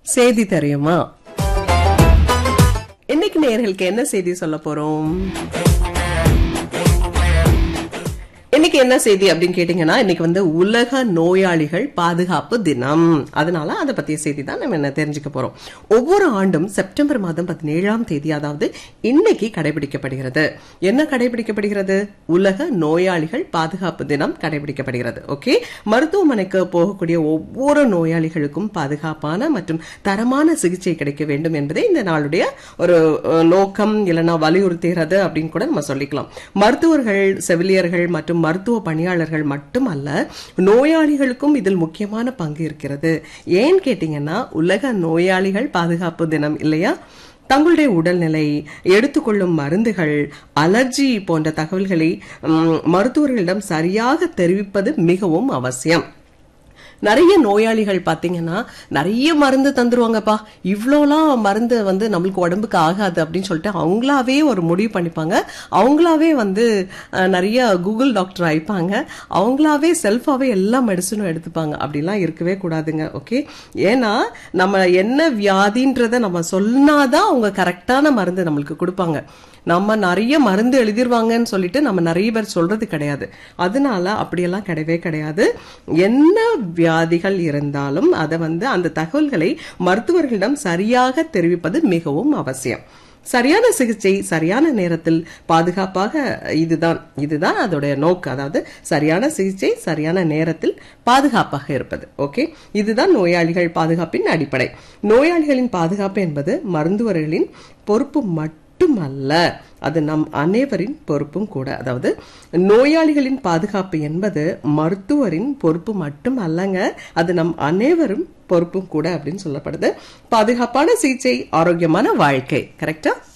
செய்தி தெரியுமா இன்னைக்கு நேயர்களுக்கு என்ன செய்தி சொல்ல போறோம் இன்னைக்கு என்ன செய்தி அப்படின்னு கேட்டீங்கன்னா இன்னைக்கு வந்து உலக நோயாளிகள் பாதுகாப்பு தினம் அதனால அதை பத்திய செய்தி தான் நம்ம என்ன தெரிஞ்சுக்க போறோம் ஒவ்வொரு ஆண்டும் செப்டம்பர் மாதம் பதினேழாம் தேதி அதாவது இன்னைக்கு கடைபிடிக்கப்படுகிறது என்ன கடைபிடிக்கப்படுகிறது உலக நோயாளிகள் பாதுகாப்பு தினம் கடைபிடிக்கப்படுகிறது ஓகே மருத்துவமனைக்கு போகக்கூடிய ஒவ்வொரு நோயாளிகளுக்கும் பாதுகாப்பான மற்றும் தரமான சிகிச்சை கிடைக்க வேண்டும் என்பதே இந்த நாளுடைய ஒரு அஹ், நோக்கம் இல்லைன்னா வலியுறுத்துகிறது அப்படின்னு கூட நம்ம சொல்லிக்கலாம் மருத்துவர்கள் செவிலியர்கள் மற்றும் மருத்துவ பணியாளர்கள் மட்டுமல்ல நோயாளிகளுக்கும் இதில் முக்கியமான பங்கு இருக்கிறது ஏன் கேட்டீங்கன்னா உலக நோயாளிகள் பாதுகாப்பு தினம் இல்லையா தங்களுடைய உடல்நிலை எடுத்துக்கொள்ளும் மருந்துகள் அலர்ஜி போன்ற தகவல்களை ம், மருத்துவர்களிடம் சரியாக தெரிவிப்பது மிகவும் அவசியம் நிறைய நோயாளிகள் பாத்தீங்கன்னா நிறைய மருந்து தந்துருவாங்கப்பா இவ்வளோலாம் மருந்து வந்து நம்மளுக்கு உடம்புக்கு ஆகாது அப்படின்னு சொல்லிட்டு அவங்களாவே ஒரு முடிவு பண்ணிப்பாங்க அவங்களாவே வந்து அஹ், நிறைய கூகுள் டாக்டர் ஆயிப்பாங்க அவங்களாவே செல்ஃபாவே எல்லா மெடிசனும் எடுத்துப்பாங்க அப்படிலாம் இருக்கவே கூடாதுங்க ஓகே ஏன்னா நம்ம என்ன வியாதின்றத நம்ம சொன்னாதான் அவங்க கரெக்டான மருந்து நம்மளுக்கு கொடுப்பாங்க நம்ம நிறைய மருந்து எழுதிருவாங்கன்னு சொல்லிட்டு நம்ம நிறைய பேர் சொல்றது கிடையாது அதனால அப்படியெல்லாம் கிடையவே கிடையாது என்ன வியாதிகள் இருந்தாலும் அதை வந்து அந்த தகவல்களை மருத்துவர்களிடம் சரியாக தெரிவிப்பது மிகவும் அவசியம் சரியான சிகிச்சை சரியான நேரத்தில் பாதுகாப்பாக இதுதான் இதுதான் அதோடைய நோக்கு அதாவது சரியான சிகிச்சை சரியான நேரத்தில் பாதுகாப்பாக இருப்பது ஓகே இதுதான் நோயாளிகள் பாதுகாப்பின் அடிப்படை நோயாளிகளின் பாதுகாப்பு என்பது மருந்துவர்களின் பொறுப்பு மட்டுமல்ல அது நம் அனைவரின் பொறுப்பும் கூட அதாவது நோயாளிகளின் பாதுகாப்பு என்பது மருத்துவரின் பொறுப்பு மட்டும் அல்லங்க அது நம் அனைவரும் பொறுப்பும் கூட அப்படின்னு சொல்லப்படுது பாதுகாப்பான சிகிச்சை ஆரோக்கியமான வாழ்க்கை கரெக்டா